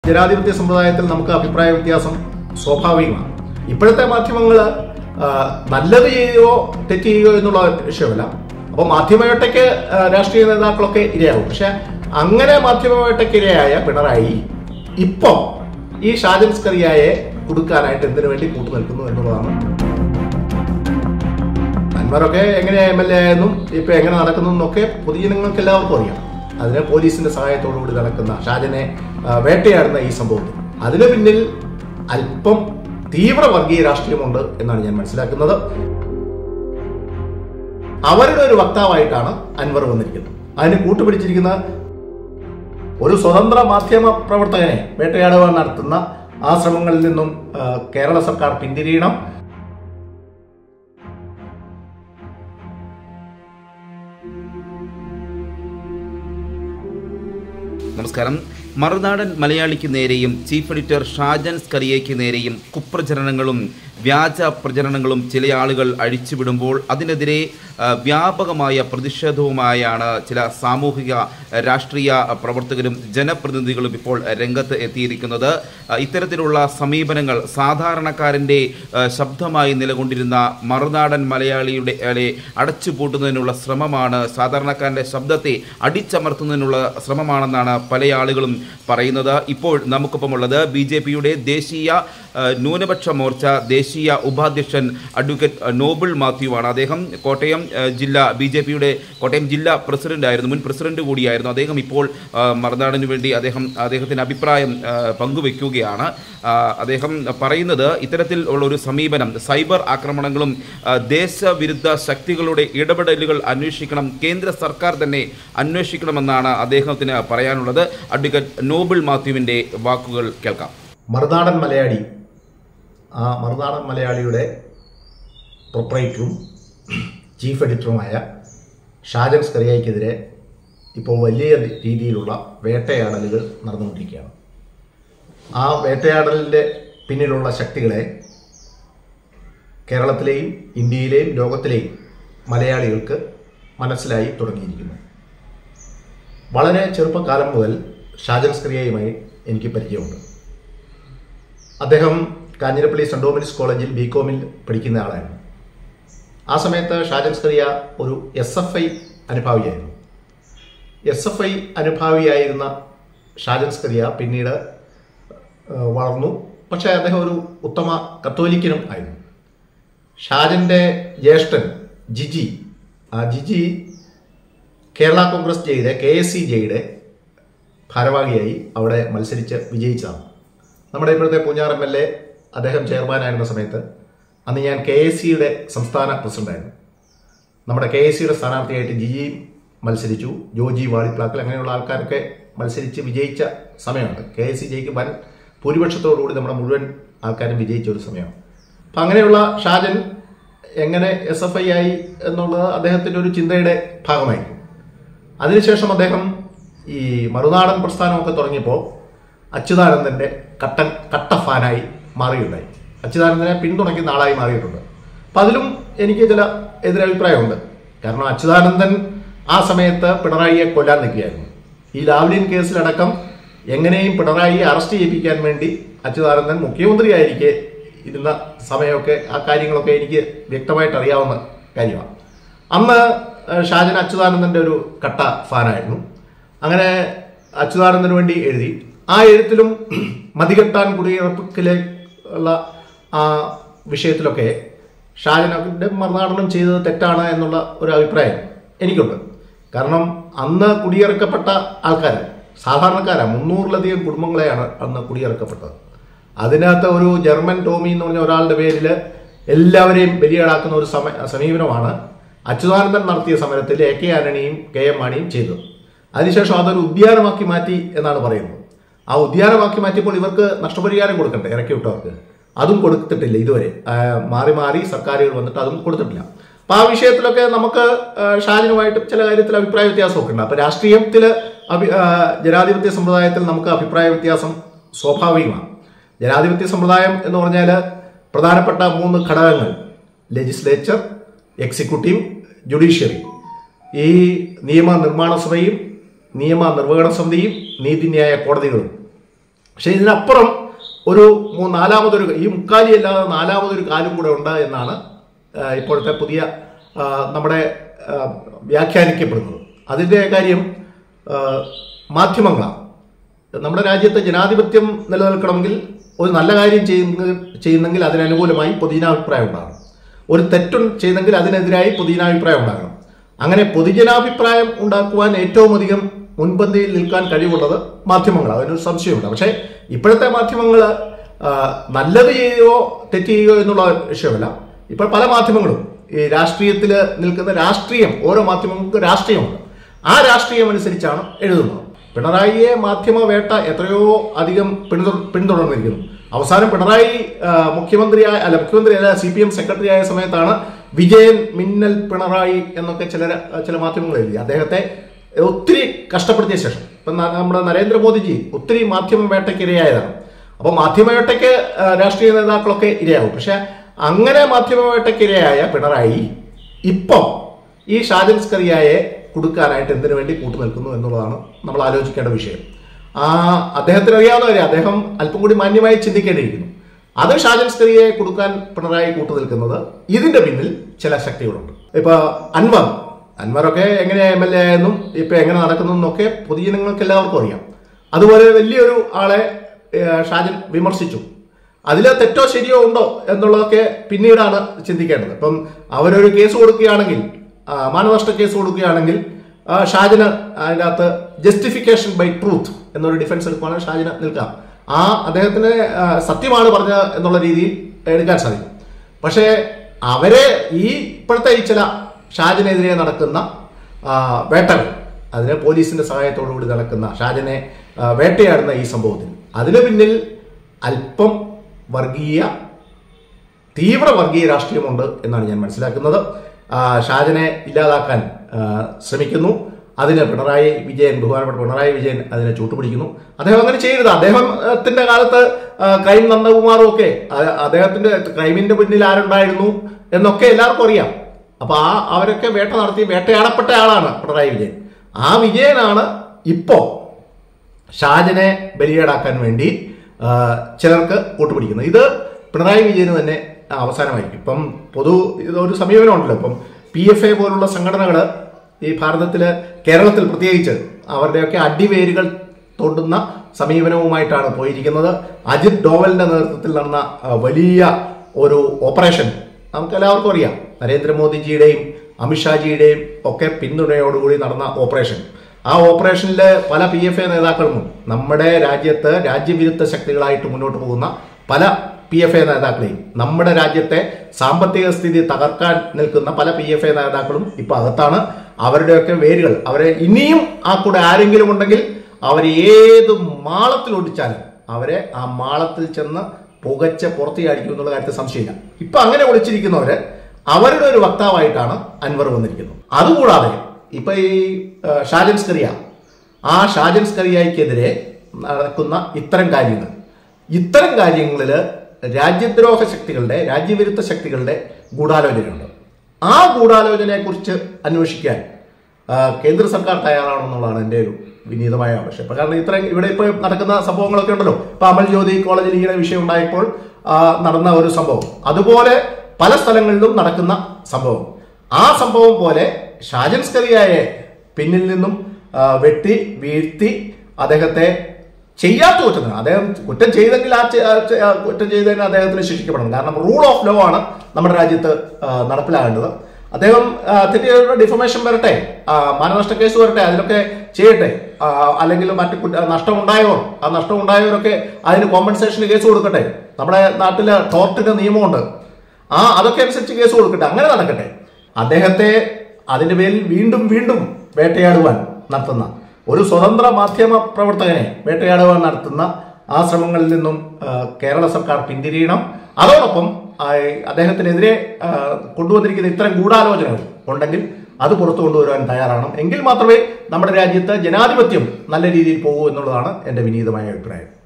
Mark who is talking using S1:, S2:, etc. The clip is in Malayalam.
S1: ജനാധിപത്യ സമ്പ്രദായത്തിൽ നമുക്ക് അഭിപ്രായ വ്യത്യാസം സ്വാഭാവികമാണ് ഇപ്പോഴത്തെ മാധ്യമങ്ങൾ നല്ലത് ചെയ്യുകയോ തെറ്റ് ചെയ്യുകയോ എന്നുള്ള വിഷയമല്ല അപ്പോൾ മാധ്യമവേട്ടയ്ക്ക് ആ, രാഷ്ട്രീയ നേതാക്കളൊക്കെ ഇരയാകും പക്ഷെ അങ്ങനെ മാധ്യമവേട്ടയ്ക്ക് ഇരയായ പിണറായി ഇപ്പം ഈ ഷാജൻ സ്കറിയായെ കൊടുക്കാനായിട്ട് എന്തിനു വേണ്ടി കൂട്ടു നിൽക്കുന്നു എന്നുള്ളതാണ് അൻവറൊക്കെ എങ്ങനെ എം എൽ എ ആയെന്നും ഇപ്പൊ എങ്ങനെ നടക്കുന്നു എന്നൊക്കെ പൊതുജനങ്ങൾക്ക് എല്ലാവർക്കും അറിയാം അതിന് പോലീസിന്റെ സഹായത്തോടുകൂടി നടക്കുന്ന ഷാജനെ ആ, വേട്ടയാടുന്ന ഈ സംഭവത്തിൽ അതിന് പിന്നിൽ അല്പം തീവ്ര വർഗീയ രാഷ്ട്രീയമുണ്ട് എന്നാണ് ഞാൻ മനസ്സിലാക്കുന്നത് അവരുടെ ഒരു വക്താവായിട്ടാണ് അൻവർ വന്നിരിക്കുന്നത് അതിന് കൂട്ടുപിടിച്ചിരിക്കുന്ന ഒരു സ്വതന്ത്ര മാധ്യമ പ്രവർത്തകനെ വേട്ടയാടുവാൻ നടത്തുന്ന ആ ശ്രമങ്ങളിൽ നിന്നും ആ, കേരള സർക്കാർ പിന്തിരിയണം
S2: നമസ്കാരം മറുനാടൻ മലയാളിക്ക് നേരെയും ചീഫ് എഡിറ്റർ ഷാജൻ സ്കറിയയ്ക്ക് നേരെയും കുപ്രചരണങ്ങളും വ്യാജ പ്രചരണങ്ങളും ചില ആളുകൾ അഴിച്ചുവിടുമ്പോൾ അതിനെതിരെ ആ, വ്യാപകമായ പ്രതിഷേധവുമായാണ് ചില സാമൂഹിക രാഷ്ട്രീയ പ്രവർത്തകരും ജനപ്രതിനിധികളും ഇപ്പോൾ രംഗത്ത് എത്തിയിരിക്കുന്നത് ആ, ഇത്തരത്തിലുള്ള സമീപനങ്ങൾ സാധാരണക്കാരൻ്റെ ആ, ശബ്ദമായി നിലകൊണ്ടിരുന്ന മറുനാടൻ മലയാളിയുടെ അല്ലെ അടച്ചുപൂട്ടുന്നതിനുള്ള ശ്രമമാണ് സാധാരണക്കാരൻ്റെ ശബ്ദത്തെ അടിച്ചമർത്തുന്നതിനുള്ള ശ്രമമാണെന്നാണ് പല ആളുകളും പറയുന്നത് ഇപ്പോൾ നമുക്കൊപ്പമുള്ളത് ബി ജെ പിയുടെ ദേശീയ ആ, ന്യൂനപക്ഷ മോർച്ച ദേശീയ ഉപാധ്യക്ഷൻ അഡ്വക്കേറ്റ് ആ, നോബിൾ മാത്യു ആണ് അദ്ദേഹം കോട്ടയം ആ, ജില്ലാ ബി ജെ പിയുടെ കോട്ടയം ജില്ലാ പ്രസിഡന്റ് ആയിരുന്നു മുൻ പ്രസിഡന്റ് കൂടിയായിരുന്നു അദ്ദേഹം ഇപ്പോൾ ആ, മറുനാടിന് വേണ്ടി അദ്ദേഹം അദ്ദേഹത്തിന്റെ അഭിപ്രായം ആ, പങ്കുവെക്കുകയാണ് ആ, അദ്ദേഹം പറയുന്നത് ഇത്തരത്തിൽ ഉള്ള ഒരു സമീപനം സൈബർ ആക്രമണങ്ങളും ആ, ദേശവിരുദ്ധ ശക്തികളുടെ ഇടപെടലുകൾ അന്വേഷിക്കണം കേന്ദ്ര സർക്കാർ തന്നെ അന്വേഷിക്കണമെന്നാണ് അദ്ദേഹത്തിന് പറയാനുള്ളത് അഡ്വക്കേറ്റ് നോബിൾ മാത്യുവിന്റെ വാക്കുകൾ കേൾക്കാം
S1: മറുനാടൻ മലയാളി ആ മറുനാടൻ മലയാളിയുടെ പ്രൊപ്പറേറ്ററും ചീഫ് എഡിറ്ററുമായ ഷാജൻ സ്കറിയയ്ക്കെതിരെ ഇപ്പോൾ വലിയ രീതിയിലുള്ള വേട്ടയാടലുകൾ നടന്നുകൊണ്ടിരിക്കുകയാണ് ആ വേട്ടയാടലിൻ്റെ പിന്നിലുള്ള ശക്തികളെ കേരളത്തിലെയും ഇന്ത്യയിലെയും ലോകത്തിലെയും മലയാളികൾക്ക് മനസ്സിലായി തുടങ്ങിയിരിക്കുന്നു വളരെ ചെറുപ്പകാലം മുതൽ ഷാജൻ സ്കറിയയുമായി എനിക്ക് പരിചയമുണ്ട് അദ്ദേഹം കാഞ്ഞിരപ്പള്ളി സെന്റ് ഡോമിനിക്സ് കോളേജിൽ ബി കോമിൽ പഠിക്കുന്ന ആളായിരുന്നു ആ സമയത്ത് ഷാജൻ സ്കറിയ ഒരു എസ് എഫ് ഐ അനുഭാവിയായിരുന്നു എസ് എഫ് ഐ അനുഭാവിയായിരുന്ന ഷാജൻ സ്കറിയ പിന്നീട് ഏഹ്, വളർന്നു പക്ഷേ അദ്ദേഹം ഒരു ഉത്തമ കത്തോലിക്കനും ആയിരുന്നു ഷാജന്റെ ജ്യേഷ്ഠൻ ജിജി ആ ജിജി കേരള കോൺഗ്രസ് ജെയുടെ കെ എസ് സി ജെയുടെ ഭാരവാഹിയായി അവിടെ മത്സരിച്ച് വിജയിച്ചതാണ് നമ്മുടെ ഇപ്പോഴത്തെ പൂഞ്ഞാർ എം എൽ എ അദ്ദേഹം ചെയർമാനായിരുന്ന സമയത്ത് അന്ന് ഞാൻ കെ എസ് സിയുടെ സംസ്ഥാന പ്രസിഡന്റായിരുന്നു നമ്മുടെ കെ എസ് സിയുടെ സ്ഥാനാർത്ഥിയായിട്ട് ജിജി മത്സരിച്ചു ജോജി വാളിപ്ലാക്കൽ അങ്ങനെയുള്ള ആൾക്കാരൊക്കെ മത്സരിച്ച് വിജയിച്ച സമയമാണ് കെ എസ് സി ജയിക്ക് വൻ ഭൂരിപക്ഷത്തോടുകൂടി നമ്മുടെ മുഴുവൻ ആൾക്കാരും വിജയിച്ച ഒരു സമയമാണ് അപ്പം അങ്ങനെയുള്ള ഷാജൻ എങ്ങനെ എസ് എഫ് ഐ ആയി എന്നുള്ളത് അദ്ദേഹത്തിൻ്റെ ഒരു ചിന്തയുടെ ഭാഗമായി അതിനുശേഷം അദ്ദേഹം ഈ മറുനാടൻ പ്രസ്ഥാനമൊക്കെ തുടങ്ങിയപ്പോൾ അച്യുതാനന്ദന്റെ കട്ടൻ കട്ട ഫാനായി മാറിയുണ്ടായി അച്യുതാനന്ദനെ പിന്തുണയ്ക്കുന്ന ആളായി മാറിയിട്ടുണ്ട് അപ്പം അതിലും എനിക്ക് ചില എതിരഭിപ്രായമുണ്ട് കാരണം അച്യുതാനന്ദൻ ആ സമയത്ത് പിണറായിയെ കൊല്ലാൻ നിൽക്കുകയായിരുന്നു ഈ ലാവ്ലിൻ കേസിലടക്കം എങ്ങനെയും പിണറായിയെ അറസ്റ്റ് ചെയ്യിപ്പിക്കാൻ വേണ്ടി അച്യുതാനന്ദൻ മുഖ്യമന്ത്രിയായിരിക്കെ ഇരുന്ന സമയമൊക്കെ ആ കാര്യങ്ങളൊക്കെ എനിക്ക് വ്യക്തമായിട്ട് അറിയാവുന്ന കാര്യമാണ് അന്ന് ഏഹ്, ഷാജൻ അച്യുതാനന്ദന്റെ ഒരു കട്ട ഫാനായിരുന്നു അങ്ങനെ അച്യുതാനന്ദന് വേണ്ടി എഴുതി ആ എഴുത്തിലും മതികെട്ടാൻ കുടിയിറപ്പിലെ ഉള്ള ആ വിഷയത്തിലൊക്കെ ഷാജനന്റെ മറുനാടനം ചെയ്തത് തെറ്റാണ് എന്നുള്ള ഒരു അഭിപ്രായം എനിക്കുണ്ട് കാരണം അന്ന് കുടിയിറക്കപ്പെട്ട ആൾക്കാർ സാധാരണക്കാരാണ് മുന്നൂറിലധികം കുടുംബങ്ങളെയാണ് അന്ന് കുടിയിറക്കപ്പെട്ടത് അതിനകത്ത് ഒരു ജർമ്മൻ ടോമി എന്ന് പറഞ്ഞ ഒരാളുടെ പേരിൽ എല്ലാവരെയും ബലിയാടാക്കുന്ന ഒരു സമ സമീപനമാണ് അച്യുതാനന്ദൻ നടത്തിയ സമരത്തിൽ എ കെ ആന്റണിയും കെ എം മാണിയും ചെയ്തത് അതിനുശേഷം അതൊരു ഉദ്യാനമാക്കി മാറ്റി എന്നാണ് പറയുന്നത് ആ ഉദ്യാനമാക്കി മാറ്റിയപ്പോൾ ഇവർക്ക് നഷ്ടപരിഹാരം കൊടുക്കണ്ടേ ഇറക്കി വിട്ടവർക്ക് അതും കൊടുത്തിട്ടില്ല ഇതുവരെ ആ, മാറി മാറി സർക്കാരുകൾ വന്നിട്ട് അതും കൊടുത്തിട്ടില്ല അപ്പൊ ആ വിഷയത്തിലൊക്കെ നമുക്ക് ആ, ഷാജിനുമായിട്ട് ചില കാര്യത്തിൽ അഭിപ്രായ വ്യത്യാസമൊക്കെ ഉണ്ട് അപ്പൊ രാഷ്ട്രീയത്തിൽ ജനാധിപത്യ സമ്പ്രദായത്തിൽ നമുക്ക് അഭിപ്രായ വ്യത്യാസം സ്വാഭാവികമാണ് ജനാധിപത്യ സമ്പ്രദായം എന്ന് പറഞ്ഞാൽ പ്രധാനപ്പെട്ട മൂന്ന് ഘടകങ്ങൾ ലെജിസ്ലേച്ചർ എക്സിക്യൂട്ടീവ് ജുഡീഷ്യറി ഈ നിയമ നിർമ്മാണ സഭയും നിയമ നിർവഹണ സമിതിയും നീതിന്യായ കോടതികളും പക്ഷെ ഇതിനപ്പുറം ഒരു മൂ- നാലാമതൊരു ഈ മുക്കാലി അല്ലാതെ നാലാമതൊരു കാലും കൂടെ ഉണ്ട് എന്നാണ് ആ, ഇപ്പോഴത്തെ പുതിയ ആ, നമ്മുടെ ആ, വ്യാഖ്യാനിക്കപ്പെടുന്നത് അതിൻ്റെ കാര്യം ആ, മാധ്യമങ്ങളാണ് നമ്മുടെ രാജ്യത്ത് ജനാധിപത്യം നിലനിൽക്കണമെങ്കിൽ ഒരു നല്ല കാര്യം ചെയ്യുന്ന ചെയ്യുന്നെങ്കിൽ അതിനനുകൂലമായി പൊതുജനാഭിപ്രായം ഉണ്ടാകണം ഒരു തെറ്റും ചെയ്യുന്നെങ്കിൽ അതിനെതിരായി പൊതുജനാഭിപ്രായം ഉണ്ടാകണം അങ്ങനെ പൊതുജനാഭിപ്രായം ഉണ്ടാക്കുവാൻ ഏറ്റവും അധികം മുൻപന്തിയിൽ നിൽക്കാൻ കഴിവുള്ളത് മാധ്യമങ്ങളാണ് അതിനൊരു സംശയമുണ്ട് പക്ഷേ ഇപ്പോഴത്തെ മാധ്യമങ്ങൾ നല്ലത് ചെയ്യുകയോ തെറ്റ് ചെയ്യുകയോ എന്നുള്ള വിഷയമല്ല ഇപ്പോൾ പല മാധ്യമങ്ങളും ഈ രാഷ്ട്രീയത്തിൽ നിൽക്കുന്ന രാഷ്ട്രീയം ഓരോ മാധ്യമങ്ങൾക്ക് രാഷ്ട്രീയമുണ്ട് ആ രാഷ്ട്രീയം അനുസരിച്ചാണ് എഴുതുന്നത് പിണറായിയെ മാധ്യമ വേട്ട എത്രയോ അധികം പിന്തുട പിന്തുടർന്നിരിക്കുന്നു അവസാനം പിണറായി ആ, മുഖ്യമന്ത്രിയായ അല്ല മുഖ്യമന്ത്രി അല്ല സി പി എം സെക്രട്ടറി ആയ സമയത്താണ് വിജയൻ മിന്നൽ പിണറായി എന്നൊക്കെ ചില ചില മാധ്യമങ്ങൾ എഴുതി അദ്ദേഹത്തെ ഒത്തിരി കഷ്ടപ്പെടുത്തിയ ശേഷം ഇപ്പം ന- നമ്മുടെ നരേന്ദ്രമോദിജി ഒത്തിരി മാധ്യമ വേട്ടയ്ക്ക് ഇരയായതാണ് അപ്പോൾ മാധ്യമവേട്ടയ്ക്ക് ആ, രാഷ്ട്രീയ നേതാക്കളൊക്കെ ഇരയാകും പക്ഷെ അങ്ങനെ മാധ്യമവേട്ടയ്ക്ക് ഇരയായ പിണറായി ഇപ്പം ഈ ഷാജൻ സ്കറിയായെ കൊടുക്കാനായിട്ട് എന്തിനു വേണ്ടി കൂട്ടുനിൽക്കുന്നു എന്നുള്ളതാണ് നമ്മൾ ആലോചിക്കേണ്ട വിഷയം ആ അദ്ദേഹത്തിന് അറിയാവുന്ന കാര്യം അദ്ദേഹം അല്പം കൂടി മാന്യമായി ചിന്തിക്കേണ്ടിയിരിക്കുന്നു അത് ഷാജൻ സ്കറിയെ കൊടുക്കാൻ പിണറായി കൂട്ടുനിൽക്കുന്നത് ഇതിന്റെ പിന്നിൽ ചില ശക്തികളുണ്ട് ഇപ്പൊ അൻവർ അൻവറൊക്കെ എങ്ങനെ എം എൽ എ ആയെന്നും ഇപ്പൊ എങ്ങനെ നടക്കുന്നു എന്നൊക്കെ പൊതുജനങ്ങൾക്ക് എല്ലാവർക്കും അറിയാം അതുപോലെ വലിയൊരു ആളെ ഏഹ്, ഷാജൻ വിമർശിച്ചു അതിൽ തെറ്റോ ശരിയോ ഉണ്ടോ എന്നുള്ളതൊക്കെ പിന്നീടാണ് ചിന്തിക്കേണ്ടത് ഇപ്പം അവരൊരു കേസ് കൊടുക്കുകയാണെങ്കിൽ ആ, മാനനഷ്ട കേസ് കൊടുക്കുകയാണെങ്കിൽ ആ, ഷാജിന് അതിനകത്ത് ജസ്റ്റിഫിക്കേഷൻ ബൈ ട്രൂത്ത് എന്നൊരു ഡിഫൻസ് എടുക്കുവാണെങ്കിൽ ഷാജിന് നിൽക്കാം ആ അദ്ദേഹത്തിന് ആ, സത്യമാണ് പറഞ്ഞത് എന്നുള്ള രീതിയിൽ എടുക്കാൻ സാധിക്കും പക്ഷേ അവരെ ഈ ഇപ്പോഴത്തെ ഈ ചില ഷാജിനെതിരെ നടക്കുന്ന ആ, വേട്ടകൾ അതിന് പോലീസിന്റെ സഹായത്തോടു കൂടി നടക്കുന്ന ഷാജിനെ ആ, വേട്ടയാടുന്ന ഈ സംഭവത്തിൽ അതിന് പിന്നിൽ അല്പം വർഗീയ തീവ്ര വർഗീയ രാഷ്ട്രീയമുണ്ട് എന്നാണ് ഞാൻ മനസ്സിലാക്കുന്നത് ആ, ഷാജനെ ഇല്ലാതാക്കാൻ ആ, ശ്രമിക്കുന്നു അതിന് പിണറായി വിജയൻ ബഹുമാനപ്പെട്ട പിണറായി വിജയൻ അതിനെ ചൂട്ടുപിടിക്കുന്നു അദ്ദേഹം അങ്ങനെ ചെയ്യരുത് അദ്ദേഹത്തിന്റെ കാലത്ത് ആ, ക്രൈം നന്ദകുമാറും ഒക്കെ ആ- അദ്ദേഹത്തിന്റെ ക്രൈമിന്റെ പിന്നിൽ ആരുണ്ടായിരുന്നു എന്നൊക്കെ എല്ലാവർക്കും അറിയാം അപ്പൊ ആ അവരൊക്കെ വേട്ട നടത്തി വേട്ടയാടപ്പെട്ട ആളാണ് പിണറായി വിജയൻ ആ വിജയനാണ് ഇപ്പോ ഷാജനെ ബലിയേടാക്കാൻ വേണ്ടി ആ, ചിലർക്ക് കൂട്ടുപിടിക്കുന്നത് ഇത് പിണറായി വിജയന് തന്നെ അവസാനമായിരിക്കും ഇപ്പം പൊതു ഇതൊരു സമീപനമുണ്ടല്ലോ ഇപ്പം പി എഫ് എ പോലുള്ള സംഘടനകൾ ഈ ഭാരതത്തില് കേരളത്തിൽ പ്രത്യേകിച്ച് അവരുടെയൊക്കെ അടിവേരുകൾ തോണ്ടുന്ന സമീപനവുമായിട്ടാണ് പോയിരിക്കുന്നത് അജിത് ഡോവലിന്റെ നേതൃത്വത്തിൽ നടന്ന ആ, വലിയ ഒരു ഓപ്പറേഷൻ നമുക്ക് എല്ലാവർക്കും അറിയാം നരേന്ദ്രമോദിജിയുടെയും അമിത്ഷാജിയുടെയും ഒക്കെ പിന്തുണയോടുകൂടി നടന്ന ഓപ്പറേഷൻ ആ ഓപ്പറേഷനിൽ പല പി എഫ് എ നേതാക്കളും നമ്മുടെ രാജ്യത്ത് രാജ്യവിരുദ്ധ ശക്തികളായിട്ട് മുന്നോട്ട് പോകുന്ന പല പി എഫ് എ നേതാക്കളെയും നമ്മുടെ രാജ്യത്തെ സാമ്പത്തിക സ്ഥിതി തകർക്കാൻ നിൽക്കുന്ന പല പി എഫ് എ നേതാക്കളും ഇപ്പൊ അകത്താണ് അവരുടെയൊക്കെ വേരുകൾ അവരെ ഇനിയും ആ കൂടെ ആരെങ്കിലും ഉണ്ടെങ്കിൽ അവർ ഏത് മാളത്തിൽ ഒടിച്ചാലും അവരെ ആ മാളത്തിൽ ചെന്ന് പുകച്ച പുറത്തിയാടിക്കും എന്നുള്ള കാര്യത്തിൽ സംശയമില്ല ഇപ്പൊ അങ്ങനെ ഒളിച്ചിരിക്കുന്നവര് അവരുടെ ഒരു വക്താവായിട്ടാണ് അൻവർ വന്നിരിക്കുന്നത് അതുകൂടാതെ ഇപ്പൊ ഈ ആ, ഷാജൻ സ്കറിയ ആ ഷാജൻ സ്കറിയക്കെതിരെ നടക്കുന്ന ഇത്തരം കാര്യങ്ങൾ ഇത്തരം കാര്യങ്ങളിൽ രാജ്യദ്രോഹ ശക്തികളുടെ രാജ്യവിരുദ്ധ ശക്തികളുടെ ഗൂഢാലോചനയുണ്ട് ആ ഗൂഢാലോചനയെക്കുറിച്ച് അന്വേഷിക്കാൻ ആ, കേന്ദ്ര സർക്കാർ തയ്യാറാണെന്നുള്ളതാണ് എൻ്റെ ഒരു വിനീതമായ ആവശ്യം ഇപ്പൊ കാരണം ഇത്രയും ഇവിടെ ഇപ്പോൾ നടക്കുന്ന സംഭവങ്ങളൊക്കെ ഉണ്ടല്ലോ ഇപ്പൊ അമൽ ജ്യോതി കോളേജിൽ ഈയിടെ വിഷയം ഉണ്ടായപ്പോൾ ആ, നടന്ന ഒരു സംഭവം അതുപോലെ പല സ്ഥലങ്ങളിലും നടക്കുന്ന സംഭവം ആ സംഭവം പോലെ ഷാജൻ സ്കറിയായെ പിന്നിൽ നിന്നും ആ, വെട്ടി വീഴ്ത്തി അദ്ദേഹത്തെ ചെയ്യാത്ത കുറ്റത്തിന് അദ്ദേഹം കുറ്റം ചെയ്തെങ്കിൽ ആ ചെ- ആ ചെ- ആ കുറ്റം ചെയ്തതിന് അദ്ദേഹത്തിന് ശിക്ഷിക്കപ്പെടണം കാരണം റൂൾ ഓഫ് ലോ ആണ് നമ്മുടെ രാജ്യത്ത് ആ, നടപ്പിലാകേണ്ടത് അദ്ദേഹം ആ, തെറ്റ് ഡിഫമേഷൻ വരട്ടെ ആ, മാനനഷ്ട കേസ് വരട്ടെ അതിലൊക്കെ ചെയ്യട്ടെ ആ, അല്ലെങ്കിൽ മറ്റു കുറ്റ- നഷ്ടം ഉണ്ടായവർ ആ നഷ്ടം ഉണ്ടായവരൊക്കെ അതിന് കോമ്പൻസേഷന് കേസ് കൊടുക്കട്ടെ നമ്മുടെ നാട്ടില് ടോർട്ടിന്റെ നിയമമുണ്ട് ആ അതൊക്കെ അനുസരിച്ച് കേസ് കൊടുക്കട്ടെ അങ്ങനെ നടക്കട്ടെ അദ്ദേഹത്തെ അതിന്റെ പേരിൽ വീണ്ടും വീണ്ടും വേട്ടയാടുവാൻ നടത്തുന്ന ഒരു സ്വതന്ത്ര മാധ്യമ പ്രവർത്തകനെ വേട്ടയാടുവാൻ നടത്തുന്ന ആ ശ്രമങ്ങളിൽ നിന്നും ആ, കേരള സർക്കാർ പിന്തിരിയണം അതോടൊപ്പം ആ, അദ്ദേഹത്തിനെതിരെ ആ, കൊണ്ടുവന്നിരിക്കുന്ന ഇത്തരം ഗൂഢാലോചനകൾ ഉണ്ടെങ്കിൽ അത് പുറത്തു കൊണ്ടുവരാൻ തയ്യാറാണ് എങ്കിൽ മാത്രമേ നമ്മുടെ രാജ്യത്ത് ജനാധിപത്യം നല്ല രീതിയിൽ പോകൂ എന്നുള്ളതാണ് എൻ്റെ വിനീതമായ അഭിപ്രായം